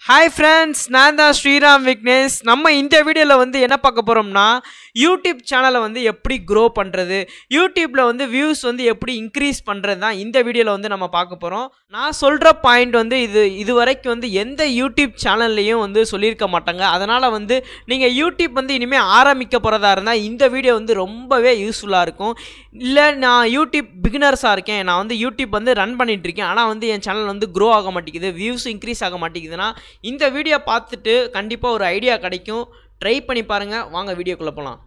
Hi friends நான் தான் ஸ்ரீராம் விக்னேஷ் நம்ம இந்த வீடியோவில் வந்து என்ன பார்க்க போகிறோம்னா யூடியூப் சேனலை வந்து எப்படி க்ரோ பண்ணுறது யூடியூப்பில் வந்து வியூஸ் வந்து எப்படி இன்க்ரீஸ் பண்ணுறது தான் இந்த வீடியோவில் வந்து நம்ம பார்க்க போகிறோம் நான் சொல்கிற பாயிண்ட் வந்து இது இது வரைக்கும் வந்து எந்த யூடியூப் சேனல்லையும் வந்து சொல்லியிருக்க மாட்டாங்க அதனால் வந்து நீங்கள் யூடியூப் வந்து இனிமேல் ஆரம்பிக்க போகிறதா இருந்தால் இந்த வீடியோ வந்து ரொம்பவே யூஸ்ஃபுல்லாக இருக்கும் இல்லை நான் யூடியூப் பிகினர்ஸாக இருக்கேன் நான் வந்து யூடியூப் வந்து ரன் பண்ணிட்டு இருக்கேன் ஆனால் வந்து என் சேனல் வந்து க்ரோ ஆக மாட்டேங்குது வியூஸ் இன்க்ரீஸ் ஆக மாட்டேங்குதுன்னா இந்த வீடியோ பார்த்துட்டு கண்டிப்பாக ஒரு ஐடியா கிடைக்கும் ட்ரை பண்ணி பாருங்கள் வாங்க வீடியோக்குள்ளே போகலாம்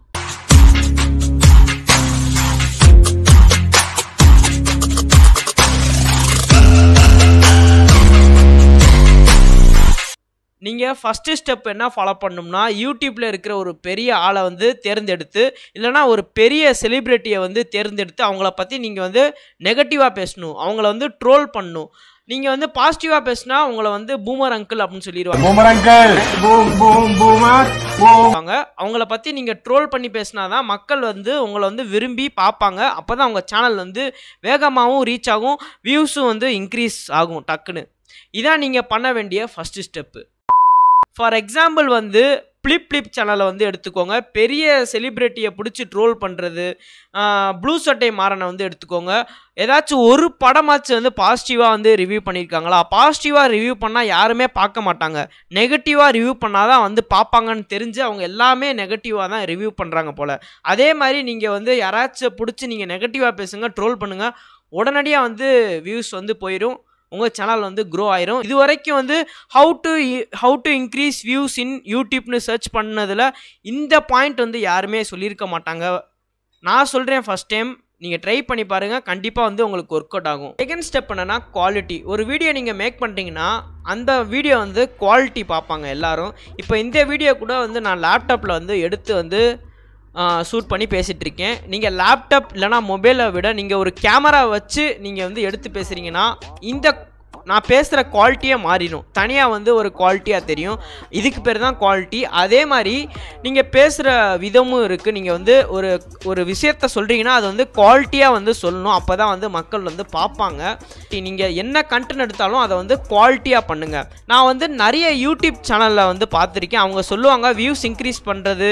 நீங்கள் ஃபஸ்ட்டு ஸ்டெப் என்ன ஃபாலோ பண்ணணும்னா யூடியூப்பில் இருக்கிற ஒரு பெரிய ஆளை வந்து தேர்ந்தெடுத்து இல்லைனா ஒரு பெரிய செலிப்ரிட்டியை வந்து தேர்ந்தெடுத்து அவங்கள பற்றி நீங்கள் வந்து நெகட்டிவாக பேசணும் அவங்கள வந்து ட்ரோல் பண்ணணும் நீங்கள் வந்து பாசிட்டிவாக பேசினா உங்களை வந்து பூமர் அங்கிள் அப்படின்னு சொல்லிடுவாங்க Boomer uncle. Boom, boom, boomer. Boom. வாங்க அவங்கள பற்றி நீங்கள் ட்ரோல் பண்ணி பேசினா தான் மக்கள் வந்து உங்களை வந்து விரும்பி பார்ப்பாங்க அப்போ தான் உங்கள் சேனல் வந்து வேகமாகவும் ரீச் ஆகும் வியூஸும் வந்து இன்க்ரீஸ் ஆகும் டக்குன்னு இதான் நீங்கள் பண்ண வேண்டிய ஃபஸ்ட்டு ஸ்டெப்பு ஃபார் எக்ஸாம்பிள் வந்து ப்ளிப் ப்ளிப் சேனலை வந்து எடுத்துக்கோங்க பெரிய செலிப்ரிட்டியை பிடிச்சி ட்ரோல் பண்ணுறது ப்ளூ சட்டை மாறனை வந்து எடுத்துக்கோங்க ஏதாச்சும் ஒரு படமாச்சும் வந்து பாசிட்டிவாக வந்து ரிவ்யூ பண்ணியிருக்காங்களா பாசிட்டிவாக ரிவ்யூ பண்ணால் யாருமே பார்க்க மாட்டாங்க நெகட்டிவாக ரிவ்யூ பண்ணால் தான் வந்து பார்ப்பாங்கன்னு தெரிஞ்சு அவங்க எல்லாமே நெகட்டிவாக தான் ரிவ்யூ பண்ணுறாங்க போல் அதே மாதிரி நீங்கள் வந்து யாராச்சும் பிடிச்சி நீங்கள் நெகட்டிவாக பேசுங்க ட்ரோல் பண்ணுங்கள் உடனடியாக வந்து வியூஸ் வந்து போயிடும் உங்கள் சேனல் வந்து க்ரோ ஆயிரும் இது வரைக்கும் வந்து how to how to increase views in யூடியூப்னு சர்ச் பண்ணதில் இந்த பாயிண்ட் வந்து யாருமே சொல்லியிருக்க மாட்டாங்க நான் சொல்கிறேன் ஃபஸ்ட் டைம் நீங்கள் ட்ரை பண்ணி பாருங்கள் கண்டிப்பாக வந்து உங்களுக்கு ஒர்க் அவுட் ஆகும் செகண்ட் ஸ்டெப் என்னென்னா குவாலிட்டி ஒரு வீடியோ நீங்கள் மேக் பண்ணிட்டீங்கன்னா அந்த வீடியோ வந்து குவாலிட்டி பார்ப்பாங்க எல்லாரும் இப்போ இந்த வீடியோ கூட வந்து நான் லேப்டாப்பில் வந்து எடுத்து வந்து ஷூட் பண்ணி பேசிகிட்டு இருக்கேன் நீங்கள் லேப்டாப் இல்லைனா மொபைலை விட நீங்கள் ஒரு கேமரா வச்சு நீங்கள் வந்து எடுத்து பேசுகிறீங்கன்னா இந்த நான் பேசுகிற குவாலிட்டியே மாறிடும் தனியாக வந்து ஒரு குவாலிட்டியாக தெரியும் இதுக்கு பேர் தான் குவாலிட்டி அதே மாதிரி நீங்கள் பேசுகிற விதமும் இருக்குது நீங்கள் வந்து ஒரு ஒரு விஷயத்த சொல்கிறீங்கன்னா அது வந்து குவாலிட்டியாக வந்து சொல்லணும் அப்போ தான் வந்து மக்கள் வந்து பார்ப்பாங்க நீங்கள் என்ன கண்டென்ட் எடுத்தாலும் அதை வந்து குவாலிட்டியாக பண்ணுங்கள் நான் வந்து நிறைய யூடியூப் சேனலில் வந்து பார்த்துருக்கேன் அவங்க சொல்லுவாங்க வியூஸ் இன்க்ரீஸ் பண்ணுறது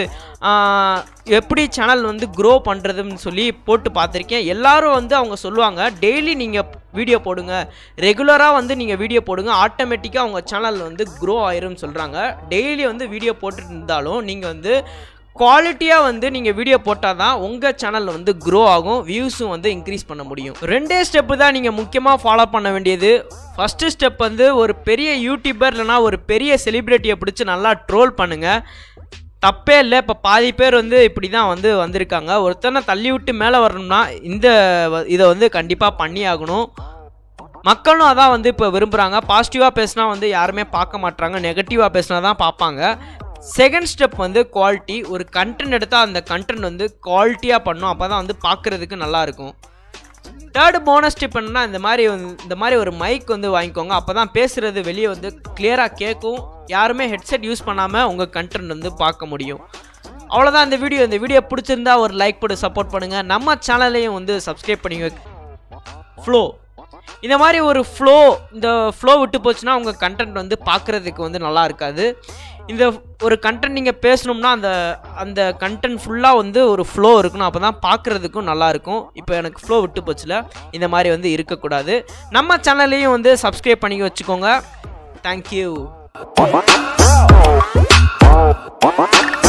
எப்படி சேனல் வந்து க்ரோ பண்ணுறதுன்னு சொல்லி போட்டு பார்த்துருக்கேன் எல்லாரும் வந்து அவங்க சொல்லுவாங்க டெய்லி நீங்கள் வீடியோ போடுங்க ரெகுலராக வந்து நீங்கள் வீடியோ போடுங்க ஆட்டோமேட்டிக்காக உங்கள் சேனல் வந்து க்ரோ ஆயிரும்னு சொல்கிறாங்க டெய்லி வந்து வீடியோ போட்டுட்டு இருந்தாலும் நீங்கள் வந்து குவாலிட்டியாக வந்து நீங்கள் வீடியோ போட்டால் தான் உங்கள் சேனல் வந்து க்ரோ ஆகும் வியூஸும் வந்து இன்க்ரீஸ் பண்ண முடியும் ரெண்டே ஸ்டெப்பு தான் நீங்கள் முக்கியமாக ஃபாலோ பண்ண வேண்டியது ஃபஸ்ட்டு ஸ்டெப் வந்து ஒரு பெரிய யூடியூபர் இல்லைனா ஒரு பெரிய செலிப்ரிட்டியை பிடிச்சி நல்லா ட்ரோல் பண்ணுங்கள் தப்பே இல்லை இப்போ பாதி பேர் வந்து இப்படி தான் வந்து வந்திருக்காங்க ஒருத்தனை தள்ளி விட்டு மேலே வரணும்னா இந்த வ- இதை வந்து கண்டிப்பாக பண்ணி ஆகணும் மக்களும் அதான் வந்து இப்போ விரும்புகிறாங்க பாசிட்டிவாக பேசினா வந்து யாருமே பார்க்க மாட்றாங்க நெகட்டிவாக பேசினா தான் பார்ப்பாங்க செகண்ட் ஸ்டெப் வந்து குவாலிட்டி ஒரு கண்டென்ட் எடுத்தால் அந்த கண்டென்ட் வந்து குவாலிட்டியாக பண்ணும் அப்போ தான் வந்து பார்க்குறதுக்கு நல்லாயிருக்கும் தேர்டு போனஸ் டிப் என்னன்னா இந்த மாதிரி வந்து- இந்த மாதிரி ஒரு மைக் வந்து வாங்கிக்கோங்க அப்போ தான் பேசுகிறது வெளியே வந்து கிளியராக கேட்கும் யாருமே ஹெட்செட் யூஸ் பண்ணாமல் உங்கள் கண்டென்ட் வந்து பார்க்க முடியும் அவ்வளோதான் இந்த வீடியோ இந்த வீடியோ பிடிச்சிருந்தா ஒரு லைக் போட்டு சப்போர்ட் பண்ணுங்கள் நம்ம சேனலையும் வந்து சப்ஸ்கிரைப் பண்ணி ஃப்ளோ இந்த மாதிரி ஒரு ஃப்ளோ இந்த ஃப்ளோ விட்டு போச்சுன்னா உங்கள் கண்டென்ட் வந்து பார்க்குறதுக்கு வந்து நல்லா இருக்காது இந்த ஒரு கண்டென்ட் நீங்கள் பேசணும்னா அந்த அந்த கண்டென்ட் ஃபுல்லாக வந்து ஒரு ஃப்ளோ இருக்கணும் அப்போ தான் பார்க்குறதுக்கும் நல்லாயிருக்கும் இப்போ எனக்கு ஃப்ளோ விட்டு போச்சுல இந்த மாதிரி வந்து இருக்கக்கூடாது நம்ம சேனல்லையும் வந்து சப்ஸ்கிரைப் பண்ணி வச்சுக்கோங்க தேங்க்யூ